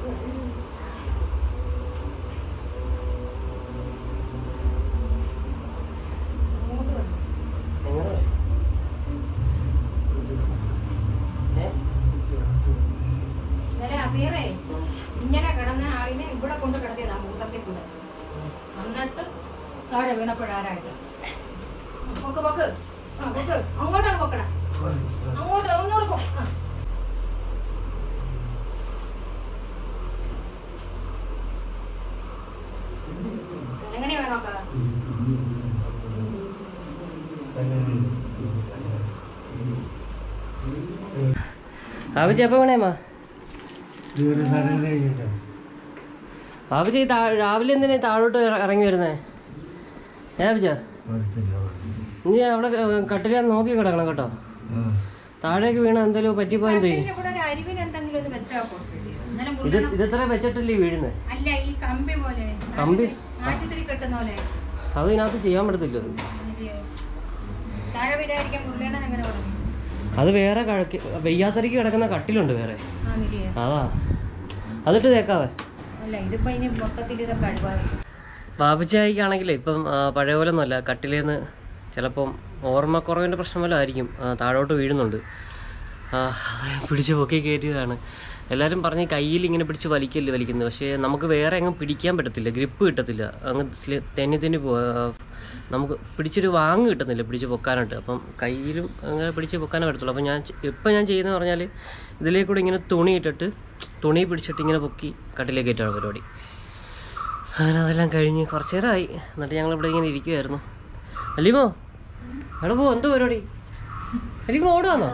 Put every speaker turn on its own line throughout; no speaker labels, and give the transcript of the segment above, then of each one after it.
എങ്ങനെ ഏ?
ഇന്നലെ അബീറേ ഇങ്ങനെ കിടന്ന ആളിനെ ഇവിടെ കൊണ്ട് കിടത്തിയതാ മൂത്രത്തിൽ കൂടെ എന്നിട്ട് താഴെ വീണപ്പോഴാരായിട്ട് പൊക്ക് പൊക്ക് ആ പൊക്ക് അങ്ങോട്ടൊക്കെ പൊക്കണം അങ്ങോട്ട് ഒന്നുകൂടെ പൊക്ക് ആ. എങ്ങനെ വേണോ കഥ
ബാബുജി എപ്പോ വേണേമാ ബാബുജി താ രാവിലെ എന്തിനാ താഴോട്ട് ഇറ- ഇറങ്ങി വരുന്നേ ഏ ബിജ നീ അവിടെ കട്ടില നോക്കി കിടക്കണം കേട്ടോ താഴേക്ക് വീണ എന്തെങ്കിലും പറ്റിപ്പോയെന്ത് ചെയ്യും
ഇവിടെ ഒരു അരിവിന് എന്തെങ്കിലും ഒന്ന് വെച്ചാ പോട്ടെ. ഇന്നലെ
ഇത്
മുഴുവനും-
ഇതെത്ര വെച്ചിട്ടില്ലേ വീഴുന്നത്
അല്ല ഈ കമ്പി പോലെ
കമ്പി?
ആശുപത്രി- ആശുപത്രി കെട്ടുന്ന പോലെ
അത് ഇതിനകത്ത് ചെയ്യാൻ പറ്റത്തില്ല അത്
ഇത് താഴെ വീടായിരിക്കാൻ മുരളിയണ്ണൻ എങ്ങനെ പറഞ്ഞു
അത് വേറെ കഴക്ക് വെയ്യാത്തരിക്ക് കിടക്കുന്ന കട്ടിലുണ്ട് വേറെ
ആ നിരിയെ
അതാ അതിട്ട് തേക്കാവേ
അല്ല ഇതിപ്പോ ഇനി മൊത്തത്തിൽ ഇതൊക്കെ അഴിവാകും
ബാബുച്ചായിക്കാണെങ്കിലേ ഇപ്പം ആ, പഴയ പോലെ ഒന്നുമല്ല കട്ടിലേന്ന് ചിലപ്പം ഓർമ്മക്കുറവിൻ്റെ പ്രശ്നം വല്ലതും ആയിരിക്കും ആ, താഴോട്ട് വീഴുന്നുണ്ട് ആ, അത് പിടിച്ച് പൊക്കി കയറ്റിയതാണ് എല്ലാവരും പറഞ്ഞ് കയ്യിൽ ഇങ്ങനെ പിടിച്ച് വലിക്കല്ലേ വലിക്കുന്നത് പക്ഷേ നമുക്ക് വേറെ അങ്ങ് പിടിക്കാൻ പറ്റത്തില്ല ഗ്രിപ്പ് കിട്ടത്തില്ല അങ്ങ് സ്ലി- തെന്നി തെന്നി പോ ആ, നമുക്ക് പിടിച്ചൊരു വാങ്ങ് കിട്ടുന്നില്ല പിടിച്ച് പൊക്കാനായിട്ട് അപ്പം കയ്യിലും അങ്ങനെ പിടിച്ച് പൊക്കാനേ പറ്റത്തുള്ളൂ അപ്പം ഞാൻ ചെ- ഇപ്പം ഞാൻ ചെയ്യുന്നത് പറഞ്ഞാൽ ഇതിലേക്കൂടെ ഇങ്ങനെ തുണി ഇട്ടിട്ട് തുണി പിടിച്ചിട്ട് ഇങ്ങനെ പൊക്കി കട്ടിലേക്ക് കയറ്റാണ് പരിപാടി അങ്ങനെ അതെല്ലാം കഴിഞ്ഞ് കുറച്ച് നേരമായി എന്നിട്ട് ഞങ്ങൾ ഇവിടെ ഇങ്ങനെ ഇരിക്കുമായിരുന്നു അല്ലിമോ എവിടെ പോ എന്തോ പരിപാടി അല്ലിമോ ഓടുവാന്നോ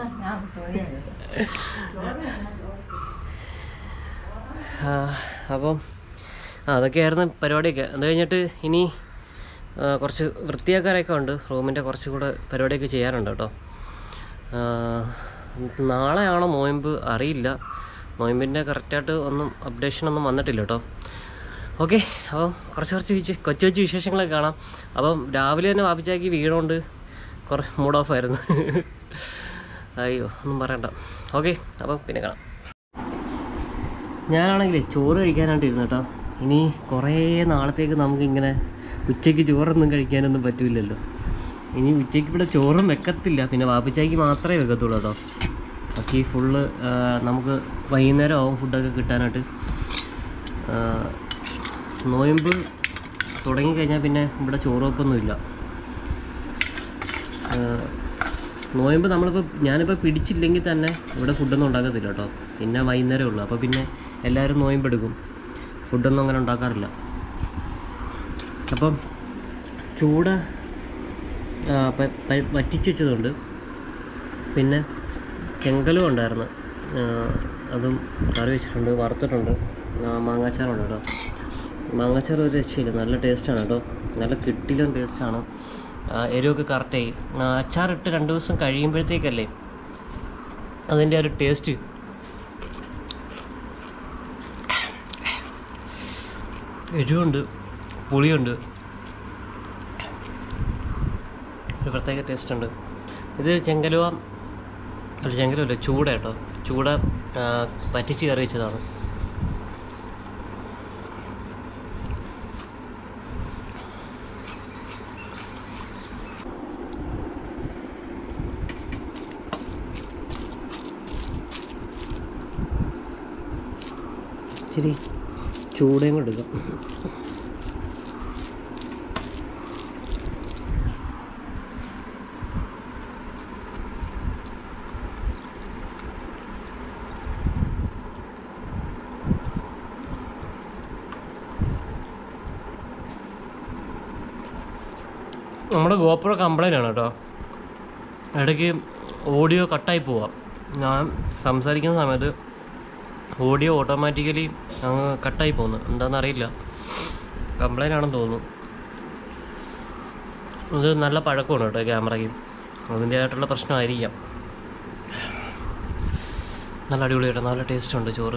ആ, അപ്പം ആ അതൊക്കെയായിരുന്നു പരിപാടിയൊക്കെ അത് കഴിഞ്ഞിട്ട് ഇനി ആ, കുറച്ച് വൃത്തിയാക്കാനൊക്കെ ഉണ്ട് റൂമിൻ്റെ കുറച്ചുകൂടെ പരിപാടിയൊക്കെ ചെയ്യാനുണ്ട് കേട്ടോ ആ, നാളെയാണോ നോയമ്പ് അറിയില്ല നോയമ്പിൻ്റെ കറക്റ്റായിട്ട് ഒന്നും അപ്ഡേഷൻ ഒന്നും വന്നിട്ടില്ല കേട്ടോ ഓക്കെ അപ്പം കുറച്ച് കുറച്ച് വിശേ കൊച്ചു കൊച്ചു വിശേഷങ്ങളൊക്കെ കാണാം അപ്പം രാവിലെ തന്നെ വാപ്പിച്ചാക്കി വീണോണ്ട് കുറേ മൂഡ് ഓഫ് ആയിരുന്നു അയ്യോ ഒന്നും പറയണ്ട ഓക്കെ അപ്പം പിന്നെ കാണാം ഞാനാണെങ്കിലേ ചോറ് കഴിക്കാനായിട്ട് ഇരുന്നു കേട്ടോ ഇനി കുറേ നാളത്തേക്ക് നമുക്കിങ്ങനെ ഉച്ചയ്ക്ക് ചോറൊന്നും കഴിക്കാനൊന്നും പറ്റില്ലല്ലോ ഇനി ഉച്ചയ്ക്ക് ഇവിടെ ചോറും വെക്കത്തില്ല പിന്നെ വാപ്പിച്ചായ്ക്ക് മാത്രമേ വെക്കത്തുള്ളൂ കേട്ടോ ബാക്കി ഫുള്ള് നമുക്ക് വൈകുന്നേരം ആവും ഫുഡൊക്കെ കിട്ടാനായിട്ട് ആ, നോയമ്പ് തുടങ്ങിക്കഴിഞ്ഞാൽ പിന്നെ ഇവിടെ ചോറ് വെപ്പൊന്നുമില്ല ആ, നോയമ്പ് നമ്മളിപ്പോൾ ഞാനിപ്പോൾ പിടിച്ചില്ലെങ്കിൽ തന്നെ ഇവിടെ ഫുഡൊന്നും ഉണ്ടാക്കത്തില്ല കേട്ടോ പിന്നെ വൈകുന്നേരമേ ഉള്ളൂ അപ്പോൾ പിന്നെ എല്ലാവരും നോയമ്പെടുക്കും ഫുഡൊന്നും അങ്ങനെ ഉണ്ടാക്കാറില്ല അപ്പം ചൂട ആ, പ- പ- വറ്റിച്ച് വെച്ചതുണ്ട് പിന്നെ ചെങ്കലും ഉണ്ടായിരുന്നു ആ, അതും കറി വെച്ചിട്ടുണ്ട് വറുത്തിട്ടുണ്ട് ആ, മാങ്ങാച്ചാറുണ്ട് കേട്ടോ മാങ്ങാച്ചാർ ഒരു രക്ഷയില്ല നല്ല ടേസ്റ്റാണ് കേട്ടോ നല്ല കിട്ടിലും ടേസ്റ്റാണ് എരിവൊക്കെ കറക്റ്റായി അച്ചാറിട്ട് രണ്ട് ദിവസം കഴിയുമ്പോഴത്തേക്കല്ലേ അതിൻ്റെ ഒരു ടേസ്റ്റ് എരിവുണ്ട് പുളിയുണ്ട് ഒരു പ്രത്യേക ടേസ്റ്റ് ഉണ്ട് ഇത് ചെങ്കലുവ അല്ല ചെങ്കലുവല്ല ചൂട കേട്ടോ ചൂട ആ, വറ്റിച്ച് കറി വെച്ചതാണ് ഇച്ചിരി ചൂടയും കൂടെ എടുക്കാം നമ്മുടെ ഗോപ്രോ കംപ്ലൈൻ്റ് ആണ് കേട്ടോ ഇടയ്ക്ക് ഓഡിയോ കട്ടായി പോവാം ഞാൻ സംസാരിക്കുന്ന സമയത്ത് ഓഡിയോ ഓട്ടോമാറ്റിക്കലി അങ്ങ് കട്ടായി പോകുന്നു എന്താണെന്ന് അറിയില്ല കംപ്ലൈൻ്റ് ആണെന്ന് തോന്നുന്നു ഇത് നല്ല പഴക്കമാണ് കേട്ടോ ക്യാമറയ്ക്ക് അതിൻ്റെ ആയിട്ടുള്ള പ്രശ്നമായിരിക്കാം നല്ല അടിപൊളി കേട്ടോ നല്ല ടേസ്റ്റ് ഉണ്ട് ചോറ്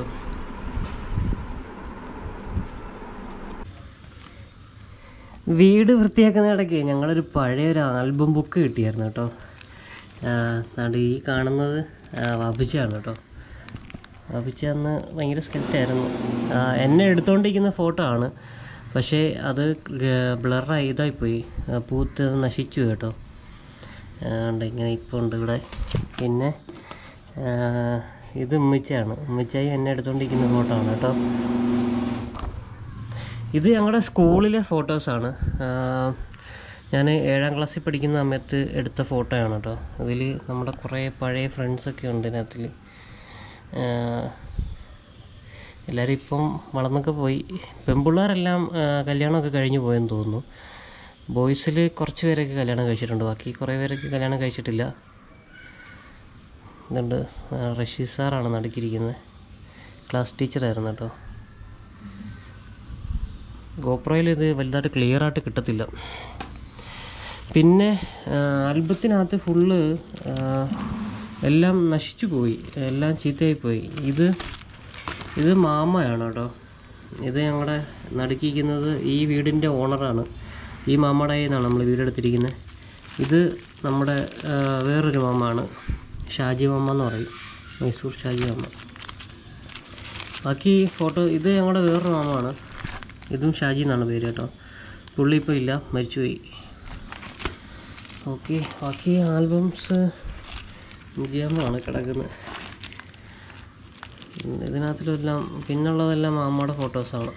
വീട് വൃത്തിയാക്കുന്ന ഇടയ്ക്ക് ഞങ്ങളൊരു പഴയ ഒരു ആൽബം ബുക്ക് കിട്ടിയായിരുന്നു കേട്ടോ ആ, ദാണ്ട് ഈ കാണുന്നത് വാപ്പിച്ചാണ് കേട്ടോ അഭിച്ച അന്ന് ഭയങ്കര സ്കെറ്റായിരുന്നു എന്നെ എടുത്തുകൊണ്ടിരിക്കുന്ന ഫോട്ടോ ആണ് പക്ഷേ അത് ബ്ലറായി ഇതായിപ്പോയി ആ, പൂത്ത് അത് നശിച്ചു കേട്ടോ ആ, ഉണ്ട് ഇങ്ങനെ ഇപ്പോൾ ഉണ്ട് ഇവിടെ പിന്നെ ആ, ഇത് ഉമ്മിച്ചയാണ് ഉമ്മിച്ചായി എന്നെ എടുത്തുകൊണ്ടിരിക്കുന്ന ഫോട്ടോ ആണ് കേട്ടോ ഇത് ഞങ്ങളുടെ സ്കൂളിലെ ഫോട്ടോസാണ് ഞാൻ ഏഴാം ക്ലാസ്സിൽ പഠിക്കുന്ന സമയത്ത് എടുത്ത ഫോട്ടോയാണ് കേട്ടോ അതിൽ നമ്മുടെ കുറേ പഴയ ഫ്രണ്ട്സൊക്കെ ഉണ്ട് ഇതിനകത്തിൽ എല്ലാവരും ഇപ്പം വളർന്നൊക്കെ പോയി പെൺപിള്ളേരെല്ലാം ആ, കല്യാണമൊക്കെ കഴിഞ്ഞ് പോയെന്ന് തോന്നുന്നു ബോയ്സിൽ കുറച്ച് പേരൊക്കെ കല്യാണം കഴിച്ചിട്ടുണ്ട് ബാക്കി കുറേ പേരൊക്കെ കല്യാണം കഴിച്ചിട്ടില്ല ഇതുണ്ട് ആ, റഷീദ് സാറാണ് നടുക്കിയിരിക്കുന്നത് ക്ലാസ് ടീച്ചറായിരുന്നു കേട്ടോ ഗോപ്രോയിൽ ഇത് വലുതായിട്ട് ക്ലിയർ ആയിട്ട് കിട്ടത്തില്ല പിന്നെ ആ, ആൽബത്തിനകത്ത് ഫുള്ള് ആ, എല്ലാം നശിച്ചു പോയി എല്ലാം ചീത്തയായി പോയി ഇത് ഇത് മാമയാണ് കേട്ടോ ഇത് ഞങ്ങളുടെ നടുക്കിയിരിക്കുന്നത് ഈ വീടിൻ്റെ ഓണറാണ് ഈ മാമയുടെ കയ്യിൽ നിന്നാണ് നമ്മൾ വീടെടുത്തിരിക്കുന്നത് ഇത് നമ്മുടെ ആ, വേറൊരു മാമയാണ് ഷാജി മാമ എന്ന് പറയും മൈസൂർ ഷാജി മാമ ബാക്കി ഫോട്ടോ ഇത് ഞങ്ങളുടെ വേറൊരു മാമയാണ് ഇതും ഷാജി എന്നാണ് പേര് കേട്ടോ പുള്ളി ഇപ്പോൾ ഇല്ല മരിച്ചുപോയി ഓക്കെ ബാക്കി ആൽബംസ് മ്യൂസിയമാണ് കിടക്കുന്നത് ഇതിനകത്തിലെല്ലാം പിന്നുള്ളതെല്ലാം മാമ്മയുടെ ഫോട്ടോസാണ്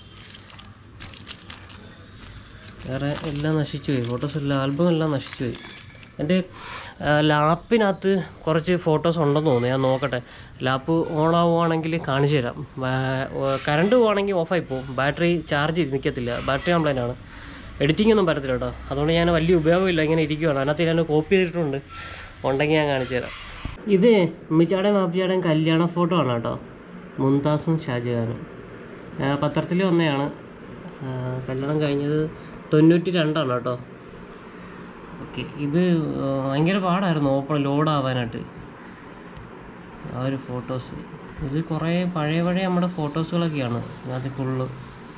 വേറെ എല്ലാം നശിച്ചു പോയി ഫോട്ടോസ് എല്ലാം ആൽബം എല്ലാം നശിച്ചു പോയി എൻ്റെ ആ, ലാപ്പിനകത്ത് കുറച്ച് ഫോട്ടോസ് ഉണ്ടെന്ന് തോന്നുന്നു ഞാൻ നോക്കട്ടെ ലാപ്പ് ഓൺ ആവുകയാണെങ്കിൽ കാണിച്ചു തരാം കറണ്ട് പോവാണെങ്കിൽ ഓഫായി പോകും ബാറ്ററി ചാർജ് നിൽക്കത്തില്ല ബാറ്ററി കംപ്ലൈൻ്റ് ആണ് എഡിറ്റിംഗ് ഒന്നും പറ്റത്തില്ല കേട്ടോ അതുകൊണ്ട് ഞാൻ വലിയ ഉപയോഗമില്ല ഇങ്ങനെ ഇരിക്കുവാണ് അതിനകത്ത് ഞാൻ കോപ്പി ചെയ്തിട്ടുണ്ട് ഉണ്ടെങ്കിൽ ഞാൻ കാണിച്ചു തരാം ഇത് ഉമ്മിച്ചാടേയും മാപ്പിച്ചാടേയും കല്യാണ ഫോട്ടോ ആണ് കേട്ടോ മുംതാസും ഷാജഹാനും ആ, പത്രത്തിൽ വന്നതാണ് ആ, കല്യാണം കഴിഞ്ഞത് തൊണ്ണൂറ്റി രണ്ടാണ് കേട്ടോ ഓക്കെ ഇത് ആ, ഭയങ്കര പാടായിരുന്നു ഓപ്പൺ ലോഡ് ആവാനായിട്ട് ആ ഒരു ഫോട്ടോസ് ഇത് കുറേ പഴയ പഴയ നമ്മുടെ ഫോട്ടോസുകളൊക്കെയാണ് അതിനകത്ത് ഫുള്ള്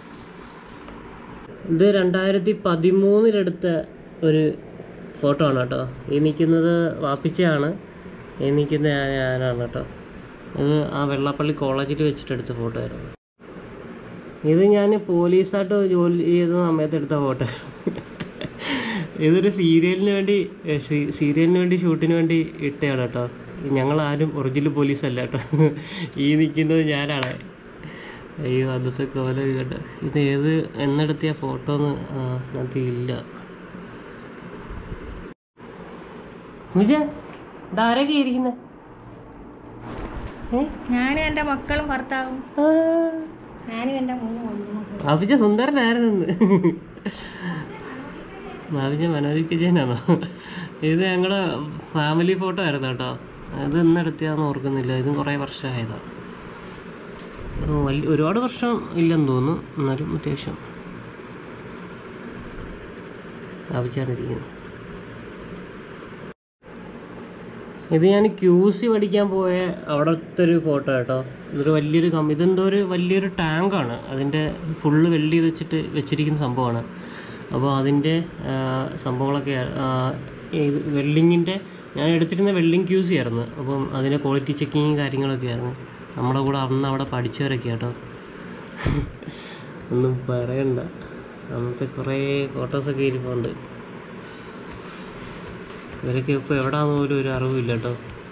ഇത് രണ്ടായിരത്തി പതിമൂന്നിലെടുത്ത ഒരു ഫോട്ടോ ആണ് കേട്ടോ ഈ നിൽക്കുന്നത് വാപ്പിച്ചയാണ് ഈ നിൽക്കുന്ന ഞാൻ- ഞാനാണ് കേട്ടോ ഇത് ആ വെള്ളാപ്പള്ളി കോളേജിൽ വെച്ചിട്ട് എടുത്ത ഫോട്ടോ ആയിരുന്നു ഇത് ഞാൻ പോലീസായിട്ട് ജോലി ചെയ്ത സമയത്ത് എടുത്ത ഫോട്ടോ ഇതൊരു സീരിയലിന് വേണ്ടി ഏഹ്, സീ- സീരിയലിന് വേണ്ടി ഷൂട്ടിന് വേണ്ടി ഇട്ടതാണ് കേട്ടോ ഞങ്ങൾ ആരും ഒറിജിനൽ പോലീസ് അല്ല കേട്ടോ ഈ നിൽക്കുന്നത് ഞാനാണ് അയ്യോ അന്നത്തെ കോല കേട്ടോ ഇത് ഏത് എന്നെടുത്തിയ ഫോട്ടോ എന്ന് അതിനകത്ത് ഇല്ല ഇതാരൊക്കെ ഇരിക്കുന്നത് ഏ
ഞാനും എൻ്റെ മക്കളും ഭർത്താവും ഞാനും എൻ്റെ മൂന്ന് മക്കളും
ഭാവിച്ച സുന്ദരനായിരുന്നു ഭാവിച്ച മനോരിക്കജനാണോ ഇത് ഞങ്ങളുടെ ഫാമിലി ഫോട്ടോ ആയിരുന്നു കേട്ടോ ഇത് ഇന്നെടുത്തിയാന്ന് ഓർക്കുന്നില്ല ഇതും കുറേ വർഷമായതാ ഉം, വലിയ ഒരുപാട് വർഷം ഇല്ലെന്ന് തോന്നുന്നു എന്നാലും അത്യാവശ്യം ഭാവിച്ചാണ് ഇരിക്കുന്നത് ഇത് ഞാൻ ക്യൂ സി പഠിക്കാൻ പോയ അവിടുത്തെ ഒരു ഫോട്ടോ കേട്ടോ ഇതൊരു വലിയൊരു കമ്പി ഇതെന്തോ ഒരു വലിയൊരു ടാങ്കാണ് അതിൻ്റെ ഫുള്ള് വെൽഡ് ചെയ്ത് വെച്ചിട്ട് വെച്ചിരിക്കുന്ന സംഭവമാണ് അപ്പോൾ അതിൻ്റെ ആ, സംഭവങ്ങളൊക്കെ ഇത് വെൽഡിങ്ങിൻ്റെ ഞാൻ എടുത്തിരുന്ന വെൽഡിങ് ക്യൂസി ആയിരുന്നു അപ്പം അതിൻ്റെ ക്വാളിറ്റി ചെക്കിങ് കാര്യങ്ങളൊക്കെ ആയിരുന്നു നമ്മുടെ കൂടെ അന്ന് അവിടെ പഠിച്ചവരൊക്കെ കേട്ടോ ഒന്നും പറയണ്ട അന്നത്തെ കുറേ ഫോട്ടോസൊക്കെ ഇരിപ്പുണ്ട് ഇവരൊക്കെ ഇപ്പോൾ എവിടാന്ന് പോലും ഒരു അറിവില്ല കേട്ടോ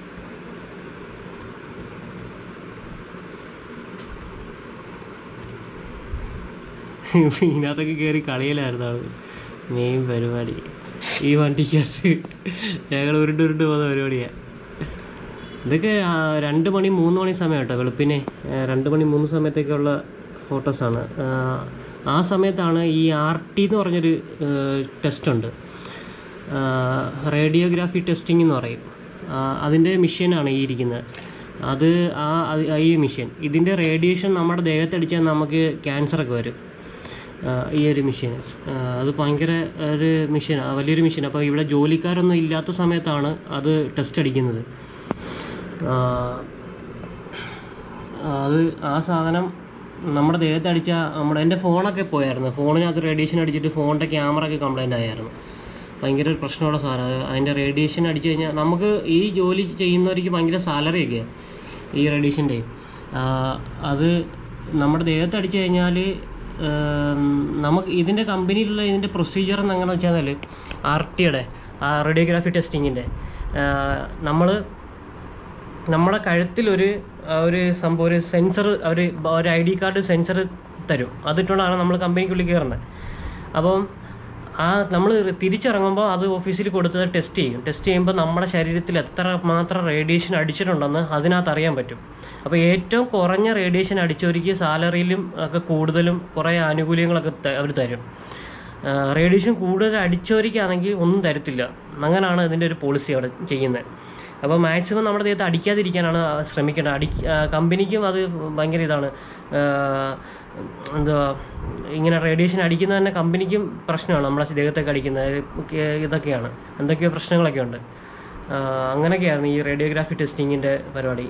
ഇതിനകത്തൊക്കെ കയറി കളിയിലായിരുന്നു ആള് മെയിൻ പരിപാടി ഈ വണ്ടിക്കകത്ത് ഞങ്ങൾ ഉരുണ്ട് ഉരുണ്ട് പോകുന്ന പരിപാടിയാണ് ഇതൊക്കെ ആ, രണ്ട് മണി മൂന്ന് മണി സമയം കേട്ടോ വെളുപ്പിനെ ആ, രണ്ട് മണി മൂന്ന് സമയത്തൊക്കെയുള്ള ഫോട്ടോസാണ് ആ സമയത്താണ് ഈ ആർ ടി എന്ന് പറഞ്ഞൊരു ടെസ്റ്റ് ഉണ്ട് റേഡിയോഗ്രാഫി ടെസ്റ്റിംഗ് എന്ന് പറയും ആ, അതിൻ്റെ മെഷീനാണ് ഈ ഇരിക്കുന്നത് അത് ആ അത് ഈ മെഷീൻ ഇതിൻ്റെ റേഡിയേഷൻ നമ്മുടെ ദേഹത്തടിച്ചാൽ നമുക്ക് ക്യാൻസറൊക്കെ വരും ആ, ഈ ഒരു മെഷീൻ അത് ഭയങ്കര ഒരു മെഷീൻ വലിയൊരു മെഷീൻ അപ്പോൾ ഇവിടെ ജോലിക്കാരൊന്നും ഇല്ലാത്ത സമയത്താണ് അത് ടെസ്റ്റ് അടിക്കുന്നത് ആ, അത് ആ സാധനം നമ്മുടെ ദേഹത്ത് അടിച്ച നമ്മുടെ എൻ്റെ ഫോണൊക്കെ പോയായിരുന്നു ഫോണിനകത്ത് റേഡിയേഷൻ അടിച്ചിട്ട് ഫോണിൻ്റെ ക്യാമറ ഒക്കെ കംപ്ലൈൻ്റ് ആയിരുന്നു ഭയങ്കര ഒരു പ്രശ്നമുള്ള സാധനം അത് അതിൻ്റെ റേഡിയേഷൻ അടിച്ചു കഴിഞ്ഞാൽ നമുക്ക് ഈ ജോലി ചെയ്യുന്നവർക്ക് ഭയങ്കര സാലറി ഒക്കെയാണ് ഈ റേഡിയേഷൻ്റെ ആ, അത് നമ്മുടെ ദേഹത്ത് അടിച്ചു കഴിഞ്ഞാൽ നമുക്ക് ഇതിൻ്റെ കമ്പനിയിലുള്ള ഇതിൻ്റെ പ്രൊസീജിയർ എന്ന് എങ്ങനെ വെച്ചാൽ ആർ ടിയുടെ റേഡിയോഗ്രാഫി ടെസ്റ്റിങ്ങിൻ്റെ നമ്മൾ നമ്മുടെ കഴുത്തിലൊരു ആ, ഒരു സംഭവം ഒരു സെൻസർ അവർ ഒരു ഐ ഡി കാർഡ് സെൻസർ തരും അതിട്ടുകൊണ്ടാണ് നമ്മൾ കമ്പനിക്കുള്ളിൽ കയറുന്നത് അപ്പം ആ നമ്മൾ തിരിച്ചിറങ്ങുമ്പോൾ അത് ഓഫീസിൽ കൊടുത്തത് ടെസ്റ്റ് ചെയ്യും ടെസ്റ്റ് ചെയ്യുമ്പോൾ നമ്മുടെ ശരീരത്തിൽ എത്ര മാത്രം റേഡിയേഷൻ അടിച്ചിട്ടുണ്ടെന്ന് അതിനകത്ത് അറിയാൻ പറ്റും അപ്പോൾ ഏറ്റവും കുറഞ്ഞ റേഡിയേഷൻ അടിച്ചവർക്ക് സാലറിയിലും ഒക്കെ കൂടുതലും കുറേ ആനുകൂല്യങ്ങളൊക്കെ അവർ തരും റേഡിയേഷൻ കൂടുതൽ അടിച്ചവരിക്കാണെങ്കിൽ ഒന്നും തരത്തില്ല അങ്ങനെയാണ് ഇതിൻ്റെ ഒരു പോളിസി അവിടെ ചെയ്യുന്നത് അപ്പോൾ മാക്സിമം നമ്മുടെ ദേഹത്ത് അടിക്കാതിരിക്കാനാണ് ശ്രമിക്കേണ്ടത് അടി ആ, കമ്പനിക്കും അത് ഭയങ്കര ഇതാണ് ആ, എന്തുവാ ഇങ്ങനെ റേഡിയേഷൻ അടിക്കുന്ന തന്നെ കമ്പനിക്കും പ്രശ്നമാണ് നമ്മുടെ ദേഹത്തൊക്കെ അടിക്കുന്ന ഒക്കെ ഇതൊക്കെയാണ് എന്തൊക്കെയോ പ്രശ്നങ്ങളൊക്കെ ഉണ്ട് ആ, അങ്ങനെയൊക്കെയായിരുന്നു ഈ റേഡിയോഗ്രാഫി ടെസ്റ്റിങ്ങിൻ്റെ പരിപാടി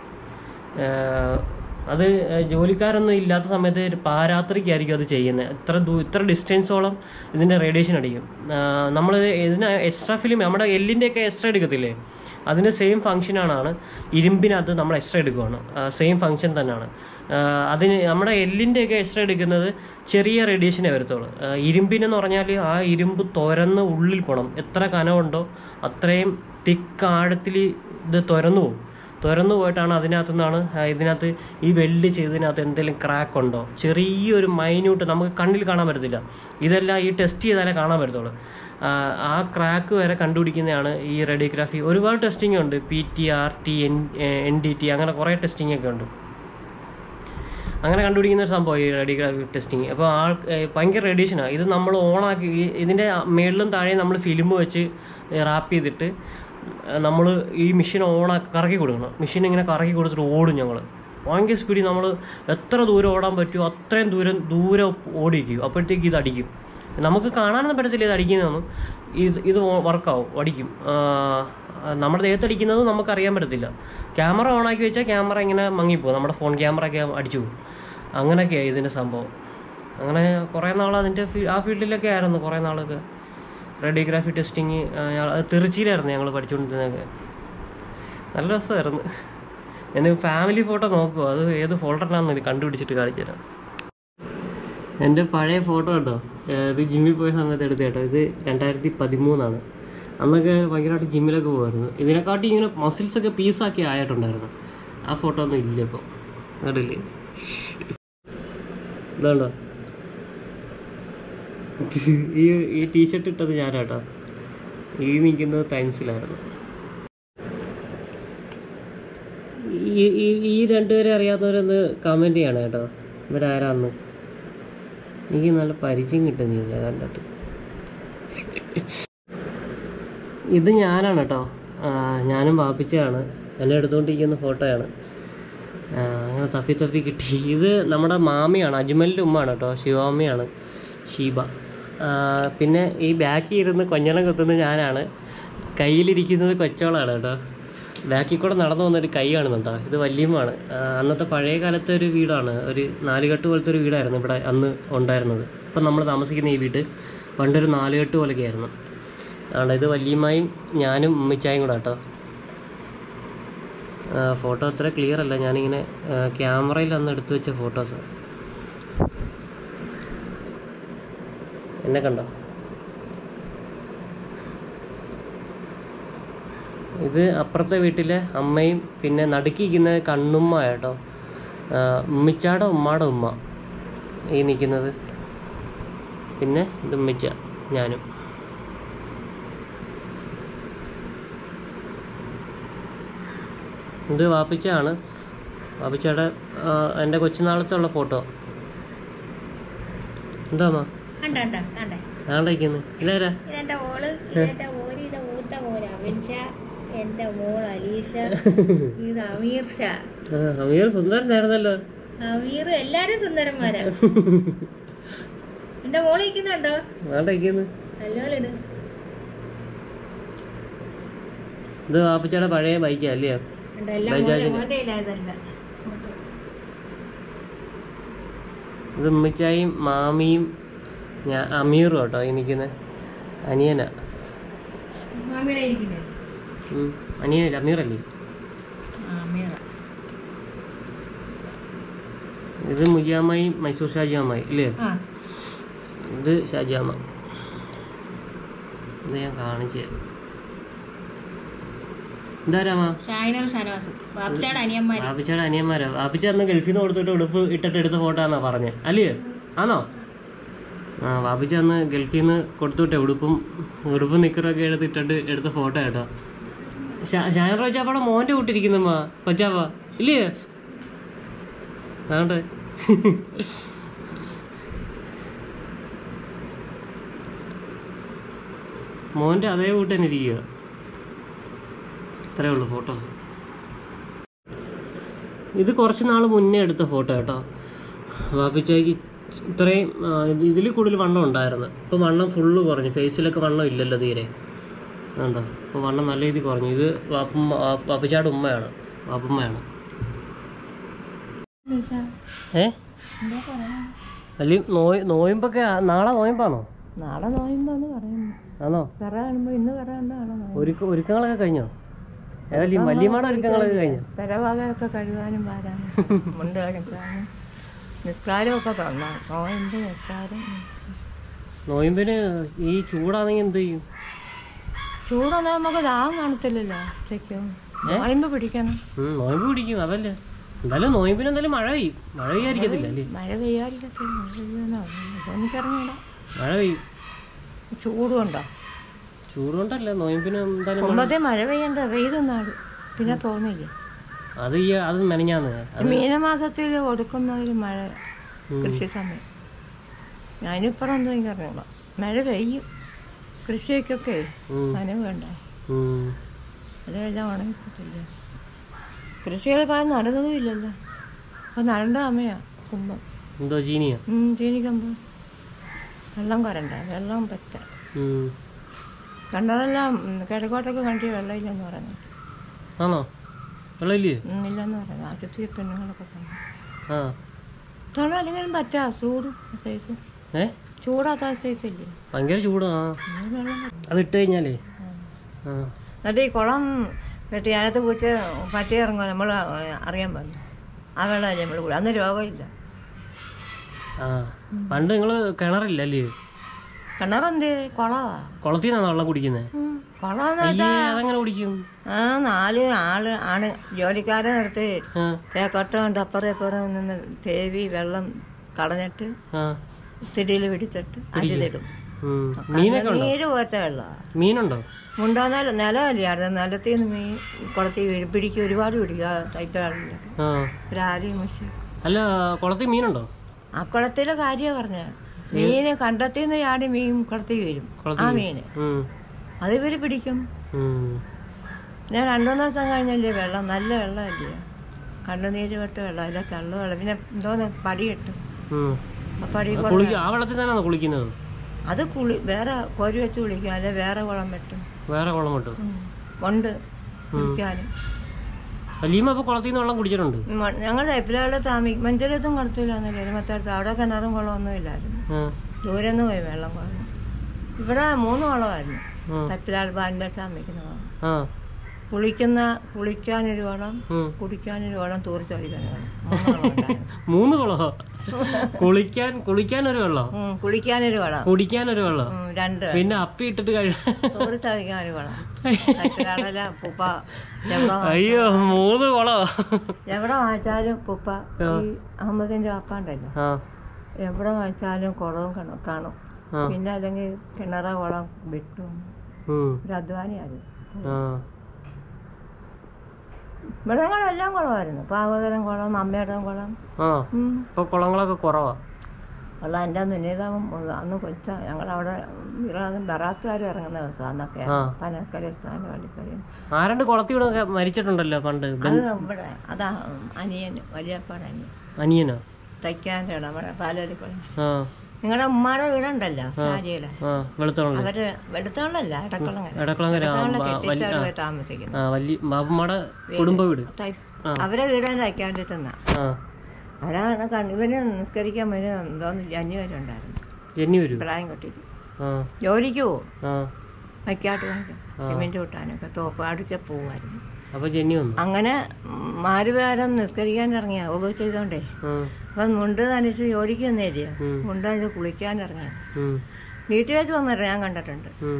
ആഹ് അത് ജോലിക്കാരൊന്നും ഇല്ലാത്ത സമയത്ത് ഒരു പാരാത്രിക്കായിരിക്കും അത് ചെയ്യുന്നത് ഇത്ര ദൂ ഇത്ര ഡിസ്റ്റൻസോളം ഇതിൻ്റെ റേഡിയേഷൻ അടിക്കും നമ്മൾ ഇതിന് എക്സ്ട്രാ ഫിലിം നമ്മുടെ എല്ലിൻ്റെയൊക്കെ എക്സ്ട്രാ എടുക്കത്തില്ലേ അതിൻ്റെ സെയിം ഫങ്ഷനാണ് ഇരുമ്പിനകത്ത് നമ്മൾ എക്സ്ട്രാ എടുക്കുകയാണ് സെയിം ഫങ്ഷൻ തന്നെയാണ് ആഹ് അതിന് നമ്മുടെ എല്ലിൻ്റെയൊക്കെ എക്സ്ട്രാ എടുക്കുന്നത് ചെറിയ റേഡിയേഷനെ വരത്തുള്ളൂ ആഹ് ഇരുമ്പിനെന്ന് പറഞ്ഞാൽ ആ ഇരുമ്പ് തുരന്ന് ഉള്ളിൽ പോകണം എത്ര കനമുണ്ടോ അത്രയും തിക്ക് ആഴത്തിൽ ഇത് തുരന്നു പോകും തുറന്നു പോയിട്ടാണ് അതിനകത്തു നിന്നാണ് ആ, ഇതിനകത്ത് ഈ വെൽഡ് ചെയ്തതിനകത്ത് എന്തെങ്കിലും ക്രാക്ക് ഉണ്ടോ ചെറിയൊരു മൈന്യൂട്ട് നമുക്ക് കണ്ണിൽ കാണാൻ പറ്റത്തില്ല ഇതെല്ലാം ഈ ടെസ്റ്റ് ചെയ്താലേ കാണാൻ പറ്റത്തുള്ളൂ ആ, ആ ക്രാക്ക് വരെ കണ്ടുപിടിക്കുന്നതാണ് ഈ റേഡിയോഗ്രാഫി ഒരുപാട് ടെസ്റ്റിംഗ് ഉണ്ട് P T R T N N D T അങ്ങനെ കുറേ ടെസ്റ്റിംഗ് ഒക്കെ ഉണ്ട് അങ്ങനെ കണ്ടുപിടിക്കുന്ന ഒരു സംഭവം ഈ റേഡിയോഗ്രാഫി ടെസ്റ്റിങ് അപ്പോൾ ആൾ ഏ, ഭയങ്കര റേഡിയേഷനാണ് ഇത് നമ്മൾ ഓണാക്കി ഈ- ഇതിൻ്റെ മേളിലും താഴെയും നമ്മൾ ഫിലിം വെച്ച് റാപ്പ് ചെയ്തിട്ട് നമ്മൾ ഈ മെഷീൻ ഓണാക്കി കറക്കി കൊടുക്കണം മെഷീൻ ഇങ്ങനെ കറക്കി കൊടുത്തിട്ട് ഓടും ഞങ്ങൾ ഭയങ്കര സ്പീഡിൽ നമ്മൾ എത്ര ദൂരം ഓടാൻ പറ്റുമോ അത്രയും ദൂരം ദൂരം ഓടിക്കും അപ്പോഴത്തേക്ക് ഇത് അടിക്കും നമുക്ക് കാണാനൊന്നും പറ്റത്തില്ല ഇത് അടിക്കുന്നതൊന്നും ഇത് ഇത് വർക്കാവും അടിക്കും ആ, നമ്മുടെ ദേഹത്ത് അടിക്കുന്നത് നമുക്കറിയാൻ പറ്റത്തില്ല ക്യാമറ ഓണാക്കി വെച്ചാൽ ക്യാമറ ഇങ്ങനെ മങ്ങിപ്പോകും നമ്മുടെ ഫോൺ ക്യാമറ ഒക്കെ അടിച്ചു പോകും അങ്ങനെയൊക്കെയാണ് ഇതിൻ്റെ സംഭവം അങ്ങനെ കുറേ നാൾ അതിൻ്റെ ഫീ- ആ ഫീൽഡിലൊക്കെ ആയിരുന്നു കുറേ നാളൊക്കെ റേഡിയോഗ്രാഫി ടെസ്റ്റിങ് അത് തിരുച്ചിയിലായിരുന്നു ഞങ്ങൾ പഠിച്ചുകൊണ്ടിരുന്നതൊക്കെ നല്ല രസമായിരുന്നു ഞാൻ ഫാമിലി ഫോട്ടോ നോക്കുമോ അത് ഏത് ഫോൾഡറിലാണെന്ന് കണ്ടുപിടിച്ചിട്ട് കാണിച്ചു തരാം എൻ്റെ പഴയ ഫോട്ടോ കേട്ടോ ഏഹ് ഇത് ജിമ്മിൽ പോയ സമയത്ത് എടുത്ത കേട്ടോ ഇത് രണ്ടായിരത്തി പതിമൂന്നാണ് അന്നൊക്കെ ഭയങ്കരമായിട്ട് ജിമ്മിലൊക്കെ പോകുമായിരുന്നു ഇതിനെക്കാട്ടി ഇങ്ങനെ മസിൽസ് ഒക്കെ പീസാക്കി ആയിട്ടുണ്ടായിരുന്നു ആ ഫോട്ടോ ഒന്നും ഇല്ല ഇപ്പോൾ കണ്ടില്ലേ ഇതാണ്ടോ ഈ ഈ ടീഷർട്ട് ഇട്ടത് ഞാനാട്ടോ ഈ നിൽക്കുന്നത് ടൈംസിലായിരുന്നു ഈ ഈ ഈ രണ്ടുപേരെ അറിയാത്തവരൊന്ന് കമൻറ്റ് ചെയ്യണം കേട്ടോ ഇവരാരാന്ന് എനിക്ക് നല്ല പരിചയം കിട്ടുന്നില്ല കണ്ടിട്ട് ഇത് ഞാനാണ് കേട്ടോ ആ, ഞാനും വാപ്പിച്ചയാണ് എന്നെ എടുത്തുകൊണ്ടിരിക്കുന്ന ഫോട്ടോയാണ് ആ, അങ്ങനെ തപ്പി തപ്പി കിട്ടി ഇത് നമ്മുടെ മാമിയാണ് അജ്മലിൻ്റെ ഉമ്മാണ് കേട്ടോ ശിവാമ്മയാണ് ഷീബ ആ, പിന്നെ ഈ ബാക്കിൽ ഇരുന്ന് കൊഞ്ഞണം കുത്തുന്നത് ഞാനാണ് കയ്യിലിരിക്കുന്നത് കൊച്ചോളാണ് കേട്ടോ ബാക്കിൽ കൂടെ നടന്നു വന്നൊരു കൈ കാണുന്നുണ്ടോ ഇത് വല്യമ്മാണ് ആ, അന്നത്തെ പഴയ കാലത്തെ ഒരു വീടാണ് ഒരു നാലുകെട്ട് പോലത്തെ ഒരു വീടായിരുന്നു ഇവിടെ അന്ന് ഉണ്ടായിരുന്നത് ഇപ്പം നമ്മൾ താമസിക്കുന്ന ഈ വീട് പണ്ടൊരു നാലുകെട്ട് പോലൊക്കെ ആയിരുന്നു അതുകൊണ്ട് ഇത് വല്യമ്മയും ഞാനും ഉമ്മിച്ചായും കൂടെ കേട്ടോ ഫോട്ടോ അത്ര ക്ലിയർ അല്ല ഞാനിങ്ങനെ ക്യാമറയിൽ അന്ന് എടുത്തു വെച്ച ഫോട്ടോസ് എന്നെ കണ്ടോ ഇത് അപ്പുറത്തെ വീട്ടിലെ അമ്മയും പിന്നെ നടുക്കിരിക്കുന്ന കണ്ണുമ്മ കേട്ടോ ആ, ഉമ്മിച്ചാടെ ഉമ്മാടെ ഉമ്മ ഈ നിൽക്കുന്നത് പിന്നെ ഇത് ഉമ്മിച്ച ഞാനും ഇത് വാപ്പിച്ചാണ് വാപ്പിച്ചയുടെ ആ, എൻ്റെ കൊച്ചുനാളത്തുള്ള ഫോട്ടോ എന്താ
കണ്ട കണ്ട കണ്ടേ
ആണ്ടയക്കുന്നത് ഇതാരാ
ഇതെന്റെ ഓള് ഇതെന്റെ ഓര് ഇത് ഊത്ത മോര് അമിൻ ഷാ എന്റെ മോൾ അലീഷ ഇത് അമീർ ഷാ
ആ, അമീർ സുന്ദരനായിരുന്നല്ലോ
അമീർ എല്ലാരും സുന്ദരന്മാരാ എന്റെ മോള് ഇരിക്കുന്നുണ്ടോ
ആണ്ടയക്കുന്നത്
നല്ലോലെ ഇട്
ഇത് വാപ്പിച്ചയുടെ പഴയ ബൈക്കാ അല്ലയോ
കണ്ടോ, എല്ലാം
ബജാജിന്.
മോന്റെ മോന്റെ ഇല്ലാതല്ല
ഇത് ഉമ്മച്ചായും മാമിയും ഞാൻ അമീറും കേട്ടോ ഈ നിൽക്കുന്നത് അനിയനാ
മാമിയുടെ ഇരിക്കുന്നേ
ഉം. അനിയനല്ല അമീറല്ലേ
ആ അമീറ
ഇത് മുജിയാമ്മായി മൈസൂർ ഷാജിയാമ്മായി ഇല്ലേ
ആ
ഇത് ഷാജിയാമ്മ ഇത് ഞാൻ കാണിച്ചു തരാം എന്താരാമ
ഷാഹിനർ ഷാനവാസ് ബാബുച്ചാട് അനിയന്മാര്
ബാബിച്ചയുടെ അനിയന്മാരാ ബാബിച്ച അന്ന് ഗൾഫിൽ നിന്ന് കൊടുത്തിട്ട് ഉടുപ്പ് ഇട്ടിട്ട് എടുത്ത ഫോട്ടോ ആണെന്നാ പറഞ്ഞേ അല്ലേ ആണോ ആ ബാബിച്ച അന്ന് ഗൾഫിൽ നിന്ന് കൊടുത്തുവിട്ടെ ഉടുപ്പും ഉടുപ്പും നിക്കറൊക്കെ എടുത്ത് ഇട്ടിട്ട് എടുത്ത ഫോട്ടോ കേട്ടോ ഷാനർ കൊച്ചാപ്പടെ മോന്റെ കൂട്ടിരിക്കുന്നമ്മ കൊച്ചാപ്പ ഇല്ലേ അതുകൊണ്ട് മോന്റെ അതേ കൂട്ട് തന്നെ ഇരിക്കുക ഇത്രേ ഉള്ളൂ ഫോട്ടോസ് ഇത് കുറച്ച് നാൾ മുന്നേ എടുത്ത ഫോട്ടോ കേട്ടോ ബാബിച്ചായിക്ക് ഇത്രയും ഇതിൽ കൂടുതൽ വണ്ണം ഉണ്ടായിരുന്നു ഇപ്പോൾ വണ്ണം ഫുള്ള് കുറഞ്ഞു ഫേസിലൊക്കെ വണ്ണം ഇല്ലല്ലോ തീരെ അതുണ്ടോ ഇപ്പോൾ വണ്ണം നല്ല രീതിയിൽ കുറഞ്ഞു ഇത് വാപ്പുമ്മ ബാബിച്ചാട് ഉമ്മയാണ് വാപ്പുമ്മയാണ് ഏ അല്ല നോയ് നോയമ്പൊക്കെ ആ- നാളെ നോയമ്പാണോ
നാളെ നോയുമ്പോന്ന് പറയുന്നു
ആണോ
കറ കാണുമ്പോ ഇന്ന് കറ കണ്ട നാളെ
ഒരുക്ക ഒരുക്കങ്ങളൊക്കെ കഴിഞ്ഞോ ഏതായാലും ഈ വല്യമാടെ ഒരുക്കങ്ങളൊക്കെ കഴിഞ്ഞോ
പെരവകയൊക്കെ കഴുകാനും വാരാനും മുണ്ട് കഴുകാനും നിസ്കാരമൊക്കെ തന്നാ നോയമ്പ് നിസ്കാരം
നോയമ്പിന് ഈ ചൂടാണെങ്കിൽ എന്ത് ചെയ്യും
ചൂടൊന്നും നമുക്ക് ദാഹം കാണത്തില്ലല്ലോ ഉച്ചയ്ക്കും നോയമ്പ് പിടിക്കണം
ഉം, നോയമ്പ് പിടിക്കും അതല്ലേ എന്തായാലും നോയമ്പിന് എന്തായാലും മഴ പെയ്യും മഴ പെയ്യാതിരിക്കത്തില്ല അല്ലേ
മഴ പെയ്യാതിരിക്കത്തില്ല മഴ പെയ്യാനോ എനിക്കറിഞ്ഞൂടാ
മഴ പെയ്യും
ചൂടും ഉണ്ടോ
ചൂട് കൊണ്ടല്ല നോയമ്പിന് എന്തായാലും മഴ-
മുമ്പത്തെ മഴ പെയ്യണ്ട പെയ്തെന്നാട് പിന്നെ തോന്നില്ലേ
അത് ഈ അത് മെനഞ്ഞാന്ന് അത്
മീനമാസത്തിൽ ഒടുക്കുന്ന ഒരു മഴ
ഉം.
കൃഷി സമയം ഞാനിപ്പുറം ഒന്നും എനിക്കറിഞ്ഞൂടാ മഴ പെയ്യും കൃഷിക്കൊക്കെ
ഉം,
നനവ് വേണ്ട
ഉം.
അതെല്ലാം ഉണങ്ങിപ്പോത്തില്ല കൃഷികൾ കാലം നടന്നതും ഇല്ലല്ലോ അപ്പൊ നടണ്ട അമ്മയാ കുമ്പം
എന്തോ ചീനിയോ
ഉം, ചീനിക്കമ്പ് വെള്ളം കൊരണ്ട വെള്ളം പറ്റ
ഉം.
കിണറെല്ലാം ഉം, കിഴക്കോട്ടൊക്കെ കണ്ടി വെള്ളമില്ലെന്ന് പറഞ്ഞു
ആണോ വെള്ളമില്ലേ
ഉം, ഇല്ലെന്ന് പറഞ്ഞു ആശുപത്രി പെണ്ണുങ്ങളൊക്കെ പറഞ്ഞു
ആ
വെള്ളം അല്ലെങ്കിലും പറ്റാ ചൂട് സൈസ്
ഏ
ചൂടാത്ത സൈസ് ഇല്ലേ
ഭയങ്കര ചൂടാ ആ
അതിന് വെള്ളം പറ്റും.
അത് ഇട്ട് കഴിഞ്ഞാലേ ആ
എന്നിട്ട് ഈ കുളം കെട്ടി അതിനകത്ത് പൂച്ച് പറ്റി ഇറങ്ങുക നമ്മൾ അറിയാൻ പറഞ്ഞു ആ വെള്ളമല്ലേ നമ്മൾ കൂടെ അന്ന് രോഗമില്ല
ആ പണ്ട് നിങ്ങള് കിണറില്ല അല്ലേ
കിണറെന്ത് കുളവാ
കുളത്തിൽ നിന്നാണ് വെള്ളം കുടിക്കുന്നത്
ഉം. കുളമെന്ന്
അയ്യേ അതെങ്ങനെ കുടിക്കും
ആ നാല് ആള് ആണ് ജോലിക്കാരെ നിർത്തി
ആ
തേക്കൊട്ട കൊണ്ട് അപ്പുറം ഇപ്പുറം നിന്ന് തേവി വെള്ളം കടഞ്ഞിട്ട്
ആ
തിരിയിൽ പിടിച്ചിട്ട് അരിതിടും
ഉം. മീനൊക്കെ ഉണ്ടോ
നീര് പോറ്റ വെള്ളമാണ്
മീനുണ്ടോ
മുണ്ടാന്നാൽ നിലമല്ലേ നിലത്തിൽ നിന്ന് മീൻ കുളത്തിൽ വീഴും പിടിക്കും ഒരുപാട് പിടിക്കും ആ ടൈറ്റ് ആളില്ല
ആ
രാരി മുഷി
അല്ല കുളത്തിൽ മീനുണ്ടോ
ആ കുളത്തിലെ കാര്യം പറഞ്ഞ മീന് കണ്ടത്തിൽ നിന്ന് ചാടി മീൻ കുളത്തിൽ വീഴും ആ
കുളത്തിൽ
മീന്
ഉം.
അത് ഇവര് പിടിക്കും
ഉം.
ഞാൻ രണ്ടു മൂന്ന് ദിവസം കഴിഞ്ഞല്ലേ വെള്ളം നല്ല വെള്ളമല്ലേ കണ്ണുനീര് വെട്ട് വെള്ളം അല്ല കള്ളു വെള്ളം പിന്നെ എന്തോന്ന് പടി കെട്ടും
ഉം.
ആ പടി
അത്
കൊള്ള-
കുളിക്ക ആ വെള്ളത്തിൽ തന്നെയാണോ കുളിക്കുന്നത്
അത് കുളി വേറെ കോരി വെച്ച് കുളിക്കും അല്ലെ വേറെ കുളം വെട്ടും
വേറെ കുളം കിട്ടും
ഉം. കൊണ്ട് കുളിക്കാനും
അലീമ അപ്പൊ കുളത്തിൽ നിന്ന് വെള്ളം കുടിച്ചിട്ടുണ്ട്
ഞങ്ങൾ തൈപ്പിലാളെ താമസിക്കും മഞ്ചലത്തും കുളത്തില്ലാന്നല്ലേ എരുമത്തടുത്ത് അവിടെ കിണറും കുളമൊന്നും ഇല്ലായിരുന്നു
ആ.
ദൂരെ നിന്ന് പോയി വെള്ളം കുളം ഇവിടെ മൂന്ന് കുളമായിരുന്നു
ആ.
തപ്പിലാൾ ബാലിൻ്റെ താമസിക്കുന്ന കുളം
ആ
കുളിക്കുന്ന കുളിക്കാനൊരു കുളം
ഉം.
കുടിക്കാനൊരു കുളം തൂറിച്ചൊഴിക്കാനൊരു കുളം മൂന്ന് കുളം ഉണ്ടായിരുന്നു.
മൂന്ന് കുളമോ കുളിക്കാൻ കുളിക്കാൻ ഒരു വെള്ളം
ഉം, കുളിക്കാനൊരു കുളം
കുടിക്കാൻ ഒരു വെള്ളം
ഉം, രണ്ട്
പിന്നെ അപ്പി ഇട്ടിട്ട് കഴി
തൂറിച്ചൊഴിക്കാൻ ഒരു കുളം തപ്പിലാളല്ല പുപ്പ എവിടെ
അയ്യോ മൂന്ന് കുളോ
എവിടെ വാങ്ങിച്ചാലും പുപ്പ ഈ അഹമ്മദിന്റെ അപ്പാണ്ടല്ലോ
ആ
എവിടെ വാങ്ങിച്ചാലും കുളവും കാണും കാണും
ആ
പിന്നെ അല്ലെങ്കിൽ കിണറ കുളം വിട്ടും
ഉം.
ഒരു അധ്വാനിയായിരുന്നു
ആ
മൃഗങ്ങളെല്ലാം കുളമായിരുന്നു പാകോദരം കുളം അമ്മയുടെ കുളം
ആ
ഉം.
ഇപ്പൊ കുളങ്ങളൊക്കെ കുറവാ
ഉള്ള എൻ്റെ സുനീതാവും അന്ന് കൊച്ച ഞങ്ങളവിടെ ഇറാദും ബറാത്തുകാർ ഇറങ്ങുന്ന ദിവസം അന്നൊക്കെ
ആ.
പനക്കര സ്ഥാനം വള്ളിക്കരയും
ആരണ്ട് കുളത്തിൽ വീണ് മരിച്ചിട്ടുണ്ടല്ലോ പണ്ട്
അത് ഇവിടെ അതാ അനിയൻ വലിയപ്പാട് അനിയൻ
അനിയനോ
തയ്ക്കാൻ്റെ ഇടം നമ്മുടെ പാലടിപ്പള്ളി
ആ
നിങ്ങളുടെ ഉമ്മാടെ വീടുണ്ടല്ലോ ഷാജിയിലെ
ആ വെളുത്തോളല്ലേ
അവര് വെളുത്തോളല്ല ഇടക്കുളങ്ങര
എടക്കുളങ്ങര ആ,
ഇടക്കുളങ്ങര
ആ, വലിയ
കെട്ടിച്ചാൽ പോയി താമസിക്കുന്നു
ആ വലിയ ബാബുമ്മയുടെ കുടുംബ വീട്
തൈ-
ആ.
അവരെ വീട് തയ്ക്കാണ്ടിട്ടെന്നാ
ആ
അവരാണ് കണ്ണ് ഇവന് നിസ്കരിക്കാൻ വരും എന്തോന്ന് ജനുവരുണ്ടായിരുന്നു
ജന്നി വരൂ
പ്രായം കെട്ടിട്ട്
ആ
ജോലിക്ക് പോവും
ആ
വയ്ക്കാട്ട് കാണിക്കും സിമെന്റ് കൂട്ടാനൊക്കെ തോപ്പ് അടുക്ക പോവായിരുന്നു
അപ്പൊ ജെന്നി വന്നു
അങ്ങനെ മാരുവാരം നിസ്കരിക്കാൻ ഇറങ്ങിയ ഒതു ചെയ്തോണ്ടേ
ഉം,
അപ്പം മുണ്ട് നനച്ച് ജോലിക്ക് വന്നേരിയ
ഉം.
മുണ്ട് നനച്ച് കുളിക്കാൻ ഇറങ്ങിയ
ഉം,
വീട്ടിൽ വെച്ച് വന്നിട്ട് ഞാൻ കണ്ടിട്ടുണ്ട്
ഉം.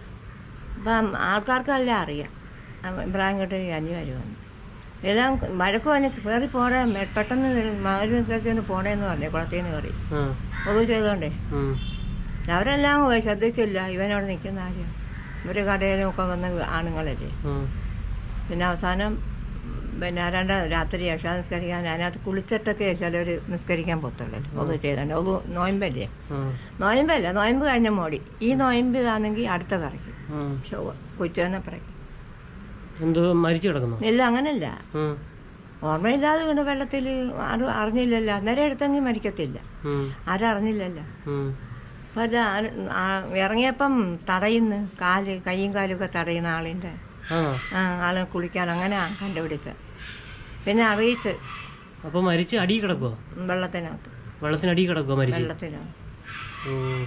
അപ്പം ആൾക്കാർക്കല്ല അറിയാം അപ്പൊ ഇബ്രാഹിം കെട്ട് അനി വരുവാന്ന് എല്ലാം വഴക്ക് വന്ന് കയറി പോടെ മെ- പെട്ടെന്ന് മകരത്തിന് പോണേന്ന് പറഞ്ഞു കുളത്തിൽ നിന്ന് കയറി
ആ,
ഒതു ചെയ്തോണ്ടേ
ഉം,
അവരെല്ലാം പോയി ശ്രദ്ധിച്ചില്ല ഇവനവിടെ നിൽക്കുന്ന ആരും ഇവര് കടയിലും ഒക്കെ വന്ന ആണുങ്ങളല്ലേ
ഉം.
പിന്നെ അവസാനം പിന്നെ ആരാണ്ട് രാത്രി യക്ഷാ നിസ്കരിക്കാൻ അതിനകത്ത് കുളിച്ചിട്ടൊക്കെ ചിലർ നിസ്കരിക്കാൻ പോത്തുള്ളൂ ഒതു ചെയ്തോണ്ട് ഒതു നോയമ്പല്ലേ
ഉം,
നോയമ്പല്ല നോയമ്പ് കഴിഞ്ഞ മോടി ഈ നോയമ്പ് ഇതാണെങ്കിൽ അടുത്ത പറയ്ക്കും
ഉം.
ചൊവ്വ കുറ്റെന്നെ പറയ്ക്കും
എന്ത് മരിച്ചു കിടക്കുന്നു
ഇല്ല അങ്ങനല്ല
ഉം,
ഓർമ്മയില്ലാതെ വീണ് വെള്ളത്തിൽ ആരും അറിഞ്ഞില്ലല്ലോ അന്നേരം എടുത്തെങ്കിൽ മരിക്കത്തില്ല
ഉം,
ആരും അറിഞ്ഞില്ലല്ലോ
ഉം.
അപ്പൊ അത് ആ- ആ- ഇറങ്ങിയപ്പം തടയുന്നു കാല് കൈയും കാലും ഒക്കെ തടയുന്ന ആളിന്റെ
ആണോ
ആ ആളെ കുളിക്കാൻ അങ്ങനെ കണ്ടുപിടിച്ച് പിന്നെ അറിയിച്ച്
അപ്പൊ മരിച്ച് അടി കിടക്കുവോ
വെള്ളത്തിനകത്ത്
വെള്ളത്തിനടി കിടക്കുവോ മരിച്ച്
വെള്ളത്തിനകത്ത്
ഉം.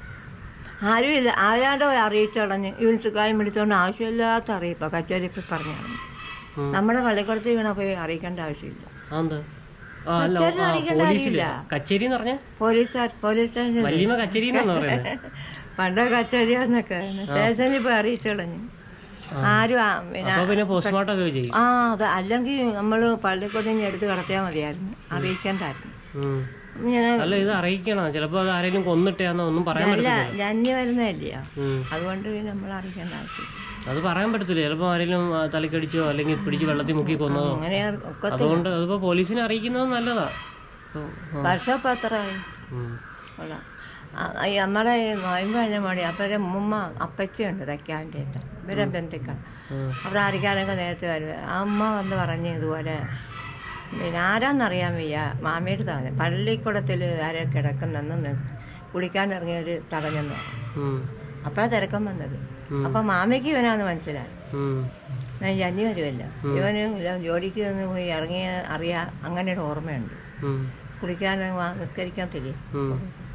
ആരുമില്ല ആരാണ്ട് അറിയിച്ചു കളഞ്ഞ് യൂണിസുകായും പിടിച്ചോണ്ട് ആവശ്യമില്ലാത്ത അറിയിപ്പോ കച്ചേരിപ്പ് പറഞ്ഞാണ്
ഉം.
നമ്മുടെ പള്ളിക്കുളത്ത് വീണ പോയി അറിയിക്കേണ്ട ആവശ്യമില്ല
അതെന്താ ആ അല്ല
കച്ചേരി
ആ,
അറിയിക്കേണ്ട
പോലീസില്
കാര്യമില്ല.
കച്ചേരി എന്ന് പറഞ്ഞ
പോലീസുകാർ പോലീസ് സ്റ്റേഷൻ
വല്യമ്മ കച്ചേരി എന്നാണ് പറയുന്നത്
പണ്ട് കച്ചേരിയാന്നൊക്കെ സ്റ്റേഷനിൽ പോയി അറിയിച്ചു കളഞ്ഞു ആരും ആ- പിന്നെ
അപ്പൊ പിന്നെ പോസ്റ്റ്മോർട്ടം ഒക്കെ ചെയ്യും
ആ അത് അല്ലെങ്കിൽ നമ്മൾ പള്ളിക്കൂടത്തിൽ നിന്ന് എടുത്ത് കടത്തിയാൽ മതിയായിരുന്നു അറിയിക്കേണ്ടായിരുന്നു
ഉം.
ഞാൻ
അല്ല ഇത് അറിയിക്കണം ചിലപ്പോ അത് ആരെങ്കിലും കൊന്നിട്ടാന്നോ ഒന്നും പറയാൻ
അല്ല
പറ്റത്തില്ല
ജന്യ വരുന്നതല്ലയോ
ഉം.
അതുകൊണ്ട് നമ്മൾ അറിയിക്കേണ്ട ആവശ്യം
അത് പറയാൻ പറ്റത്തില്ല ചിലപ്പോ ആരെങ്കിലും ആ, തലക്കടിച്ചോ അല്ലെങ്കിൽ പിടിച്ച് വെള്ളത്തിൽ മുക്കി കൊന്നതോ
അങ്ങനെ ഒക്കെ
അതുകൊണ്ട് അതിപ്പോ പോലീസിനെ അറിയിക്കുന്നത് നല്ലതാ ഉം.
വർഷപ്പം എത്രയായി
ഉം.
കൊള്ളാം ആ, ഈ നമ്മുടെ ഈ നോയമ്പ് കഴിഞ്ഞ മണി അപ്പരെ ഉമ്മ അപ്പച്ചിയുണ്ട് തയ്ക്കാൻ്റെ ഇവരെ ബന്ധുക്കൾ
ഉം.
അവിടെ ആരിക്കാനൊക്കെ നേരത്തെ വരുവ ആ അമ്മ വന്ന് പറഞ്ഞു ഇതുപോലെ പിന്നെ ആരാന്നറിയാൻ വയ്യ മാമിയുടെ തന്നെ പള്ളിക്കുടത്തിൽ ആരെ കിടക്കുന്നെന്ന് നി- കുളിക്കാൻ ഇറങ്ങിയവർ തടഞ്ഞെന്ന് പറഞ്ഞു
ഉം.
അപ്പോഴാണ് തിരക്കം വന്നത്
ഉം.
അപ്പം മാമിക്ക് ഇവനാന്ന് മനസ്സിലായി
ഉം.
ഞാൻ ജന്നി വരുമല്ല ഇവന് ഇല്ല, ജോലിക്ക് വന്ന് പോയി ഇറങ്ങിയ അറിയാ അങ്ങനെ ഒരു ഓർമ്മയുണ്ട്
ഉം.
കുളിക്കാൻ വാ- നിസ്കരിക്കാൻ തിരിയും
ഉം.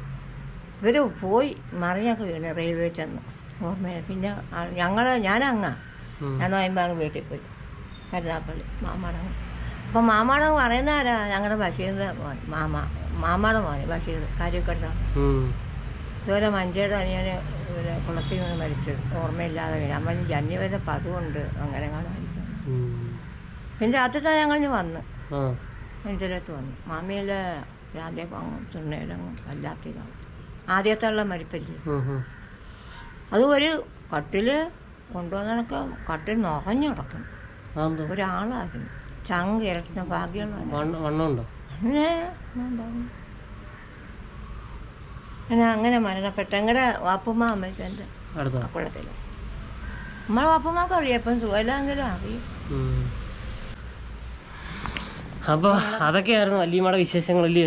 ഇവര് പോയി മറിഞ്ഞൊക്കെ വീണ് റെയിൽവേ ചെന്ന് ഓർമ്മ പിന്നെ ഞങ്ങൾ ഞാനങ്ങ
ഉം.
ഞാൻ നോയമ്പാങ് വീട്ടിൽ പോയി കരുനാപ്പള്ളി മാമാടങ്ങ് അപ്പം മാമാടങ്ങ് പറയുന്ന ആരാ ഞങ്ങളുടെ ബഷീറിൻ്റെ മോൻ മാമ മാമാടെ മോന് ബഷീർ കാര്യക്കട്ട
ഉം.
ഇതുപോലെ മഞ്ചയുടെ അനിയന് ഇവരെ കുളത്തിൽ നിന്ന് മരിച്ചു ഓർമ്മയില്ലാതെ വീണ് അമ്മ ജന്നി വരെ പതുകൊണ്ട് അങ്ങനെ കാണാൻ
ഉം.
പിന്നെ രാത്രി ഞങ്ങൾ ഇഞ്ഞ് വന്ന്
ആ.
എൻ്റെ അടുത്ത് വന്നു മാമിയിലെ രാധേക്കങ്ങും തുണ്ണയിലങ്ങും വല്ലാത്തതാണ് ആദ്യത്തെ ഉള്ള മരിപ്പല്ലേ
ഉം. ഉം.
അത് ഒരു കട്ടില് കൊണ്ടുവന്നതൊക്കെ കട്ടിൽ നിറഞ്ഞു കിടക്കും
അതെന്തോ
ഒരാളായിരുന്നു ചങ്ക് ഇരട്ടുന്ന ഭാഗ്യമുള്ള
വണ്ണ- വണ്ണമുണ്ടോ
പിന്നെ എന്താണ്? അങ്ങനെ അങ്ങനെ മരണപ്പെട്ട എങ്ങടെ വാപ്പുമ്മ അമ്മച്ചൻ്റെ
അടുത്ത
കുളത്തിൽ നമ്മളെ വാപ്പുമ്മക്ക് അറിയാം ഇപ്പം സുഖമില്ലെങ്കിലും അറിയും
ഉം. അപ്പൊ അതൊക്കെയായിരുന്നു വല്യമ്മയുടെ വിശേഷങ്ങളല്ലേ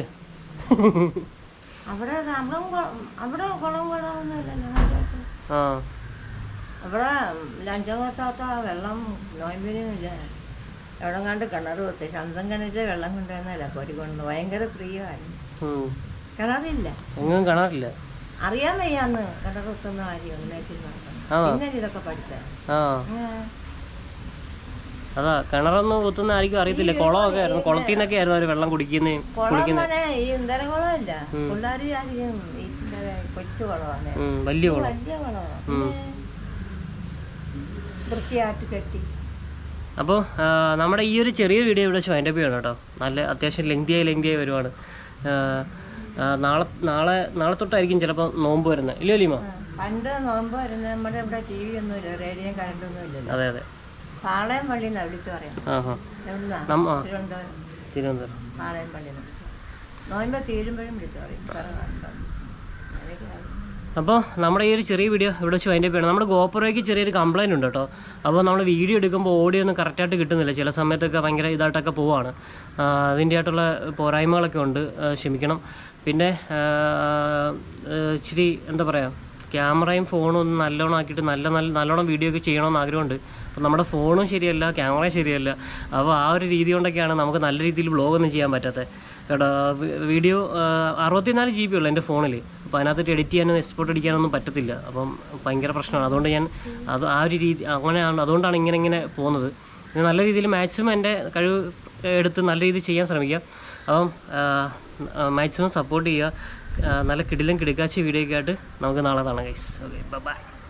അവിടെ നമ്മളും അവിടെ കുളം കുളമൊന്നുമില്ലല്ലോ
ആ
അവിടെ ലഞ്ചകത്താത്ത വെള്ളം നോയമ്പിനും ഇല്ല എവിടെ കണ്ട് കിണർ കുത്തി സ്വന്തം കിണറ്റിൽ വെള്ളം കൊണ്ടുവന്നല്ല കോരി കൊണ്ട് ഭയങ്കര പ്രിയമായിരുന്നു
ഉം.
കിണറില്ല
എങ്ങും കാണാറില്ല
അറിയാൻ വയ്യാന്ന് കിണർ കുത്തുന്ന കാര്യം ഉന്നയിച്ചിൽ
ആ.
പിന്നെ ഇതൊക്കെ പഠിച്ചത്
ആ അതാ കിണറൊന്നും കുത്തുന്ന ആർക്കും അറിയത്തില്ല കുളമൊക്കെ ആയിരുന്നു കുളത്തിൽ നിന്നൊക്കെ ആയിരുന്നു അവര് വെള്ളം കുടിക്കുന്നേം
കുളം
കുളിക്കുന്നേ
തന്നെ ഈ ഇന്തരകുളമില്ല പിള്ളേർ ആയിരിക്കും ഈ ഇന്തര കൊച്ചു കുളമാണ്
ഉം, വലിയ കുളം
വലിയ കുളമാണ്
ഉം.
വൃത്തിയായിട്ട് കെട്ടി
അപ്പോൾ നമ്മുടെ ഈ ഒരു ചെറിയ വീഡിയോ ഇവിടെ വൈൻഡപ്പ് ചെയ്യണം കേട്ടോ നല്ല അത്യാവശ്യം ലെങ്തിയായി ലെങ്തിയായി വരുവാണ് ആ, ആ, നാളെ നാളെ നാളെ തൊട്ടായിരിക്കും ചിലപ്പോൾ നോമ്പ് വരുന്നത് ഇല്ലയോ ലീമ
ആ, പണ്ട് നോമ്പ് വരുന്നത് നമ്മുടെ ഇവിടെ ടി വി ഒന്നുമില്ല റേഡിയോ കറണ്ടൊന്നും ഇല്ലല്ലോ
അതെ അതെ
പാളയം പള്ളി എന്നാ വിളിച്ചു പറയാം
ആ ഹാ
എവിടുന്നാ
നമ്മ ആ,
തിരുവനന്തപുരം
തിരുവനന്തപുരം
പാളയം പള്ളി നോയമ്പ് തീരുമ്പോഴും വിളിച്ചു പറയും പറ കണ്ടോ. അങ്ങനെയൊക്കെ ആയിരുന്നു.
അപ്പോൾ നമ്മുടെ ഈ ഒരു ചെറിയ വീഡിയോ ഇവിടെ വെച്ച് വൈൻഡപ്പ് ചെയ്യണം നമ്മുടെ ഗോപുരയ്ക്ക് ചെറിയൊരു കംപ്ലൈൻറ്റ് ഉണ്ട് കേട്ടോ അപ്പോൾ നമ്മൾ വീഡിയോ എടുക്കുമ്പോൾ ഓഡിയോ ഒന്നും കറക്റ്റായിട്ട് കിട്ടുന്നില്ല ചില സമയത്തൊക്കെ ഭയങ്കര ഇതായിട്ടൊക്കെ പോവാണ് ആ, അതിൻ്റെ ആയിട്ടുള്ള പോരായ്മകളൊക്കെ ഉണ്ട് ആ, ക്ഷമിക്കണം പിന്നെ ആ, ആ, ഇച്ചിരി എന്താ പറയുക ക്യാമറയും ഫോണും ഒന്ന് നല്ലോണം ആക്കിയിട്ട് നല്ല നല്ല നല്ലോണം വീഡിയോ ഒക്കെ ചെയ്യണമെന്ന് ആഗ്രഹമുണ്ട് അപ്പോൾ നമ്മുടെ ഫോണും ശരിയല്ല ക്യാമറയും ശരിയല്ല അപ്പോൾ ആ ഒരു രീതി കൊണ്ടൊക്കെയാണ് നമുക്ക് നല്ല രീതിയിൽ വ്ളോഗൊന്നും ചെയ്യാൻ പറ്റാത്തത് കേട്ടോ വി- വീഡിയോ ആ, അറുപത്തിനാല് ജി ബി ഉള്ളൂ എൻ്റെ ഫോണിൽ അപ്പോൾ അതിനകത്ത് എഡിറ്റ് ചെയ്യാനും എക്സ്പോർട്ട് അടിക്കാനൊന്നും പറ്റത്തില്ല അപ്പം ഭയങ്കര പ്രശ്നമാണ് അതുകൊണ്ട് ഞാൻ അത് ആ ഒരു രീതി അങ്ങനെയാണ് അതുകൊണ്ടാണ് ഇങ്ങനെ ഇങ്ങനെ പോകുന്നത് ഇത് നല്ല രീതിയിൽ മാക്സിമം എൻ്റെ കഴിവ് എടുത്ത് നല്ല രീതിയിൽ ചെയ്യാൻ ശ്രമിക്കാം അപ്പം മാക്സിമം സപ്പോർട്ട് ചെയ്യുക ആ, നല്ല കിടിലും കിടുക്കാച്ചി വീഡിയോ ഒക്കെ ആയിട്ട് നമുക്ക് നാളെ കാണാം ഗൈസ് ഓക്കെ ബൈ